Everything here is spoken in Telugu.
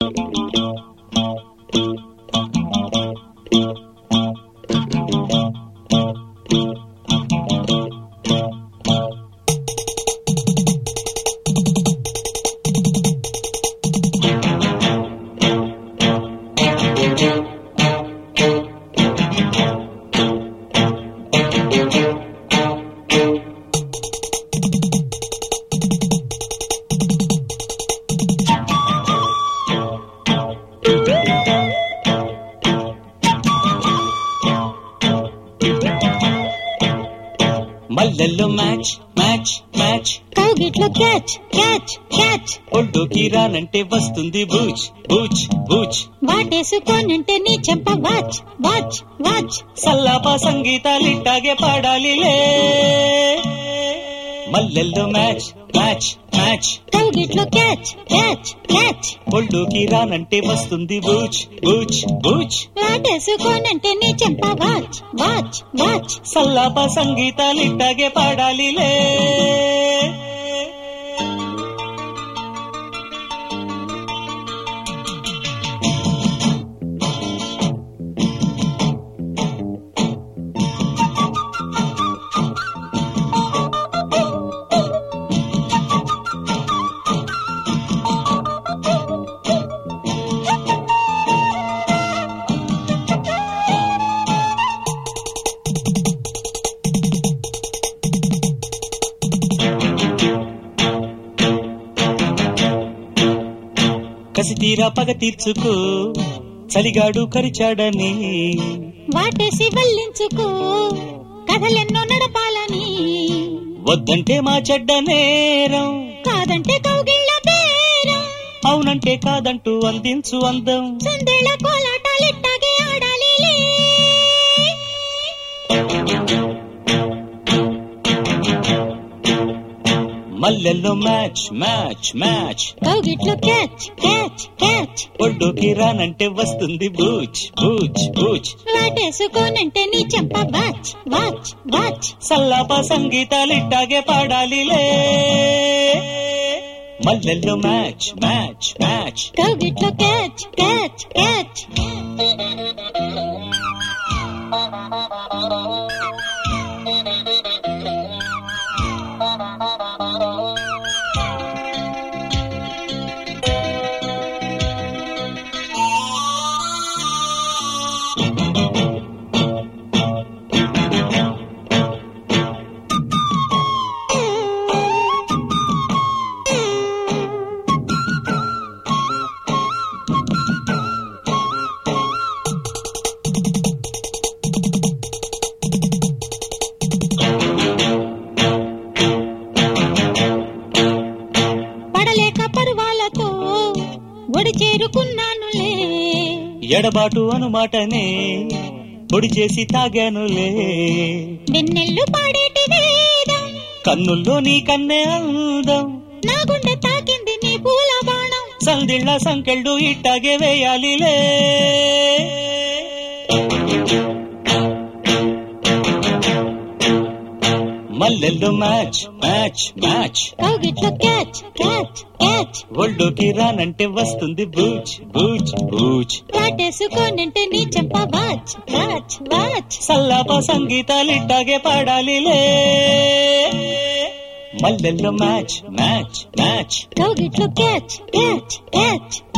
మల్లెల్లో మ్యాచ్ మ్యాచ్ మ్యాచ్ కౌగిట్లో క్యాచ్ క్యాచ్ క్యాచ్ ఒడ్డుకి రానంటే వస్తుంది బూచ్ బూచ్ బూచ్ వాటేసుకోనంటే నీ చెంప వాచ్ వాచ్ వాచ్ సల్లాప సంగీతాలిట్టాగే పాడాలిలే మల్లెల్లో మ్యాచ్ మ్యాచ్ మ్యాచ్ కౌగిట్లో క్యాచ్ క్యాచ్ క్యాచ్ ఒళ్ళుకి రానంటే వస్తుంది బూచ్ బూచ్ బూచ్ వాటేసుకోనంటే నీ చెంప వాచ్ వాచ్ వాచ్ సల్లాప సంగీతాలిట్టాగే పాడాలిలే కసి తీరా పగ తీర్చుకో చలిగాడు కరిచాడని వాటేసి వల్లించుకో కథలెన్నో నడపాలని వద్దంటే మా చెడ్డ నేరం కాదంటే కౌగిళ్ళ బేరం అవునంటే కాదంటూ అందించు అందం సందేళ కోలాటాలిట్టాగే ఆడాలి మల్లెల్లో మ్యాచ్ మ్యాచ్ మ్యాచ్ కౌగిట్లో క్యాచ్ క్యాచ్ క్యాచ్ ఒడ్డుకి రానంటే వస్తుంది బూచ్ బూచ్ బూచ్ వాటేసుకోనంటే నీ చెంప వాచ్ వాచ్ వాచ్ సల్లాప సంగీతాలిట్టాగే పాడాలిలే మల్లెల్లో మ్యాచ్ మ్యాచ్ మ్యాచ్ కౌగిట్లో క్యాచ్ క్యాచ్ క్యాచ్ పడలేక పరువాలతో ఒడి చేరుకున్నానులే ఎడబాటు అనుమాటనే పొడి చేసి తాగానులే వెన్నెల్లు పాడేటి వేదం కన్నుల్లో నీ కన్నే అందం నా గుండె తాకింది నీ పూల బాణం సందిళ్ళ సంకెళ్ళు ఇట్టాగే వేయాలిలే మల్లెల్లో మ్యాచ్ మ్యాచ్ మ్యాచ్ కౌగిట్లో క్యాచ్ క్యాచ్ క్యాచ్ ఒళ్ళోకి రానంటే వస్తుంది బూచ్ బూచ్ బూచ్ వాటేసుకోనంటే నీ చెంప వాచ్ వాచ్ వాచ్ సల్లాప సంగీతాలిట్టాగే పాడాలిలే మల్లెల్లో మ్యాచ్ మ్యాచ్ మ్యాచ్ కౌగిట్లో క్యాచ్ క్యాచ్ క్యాచ్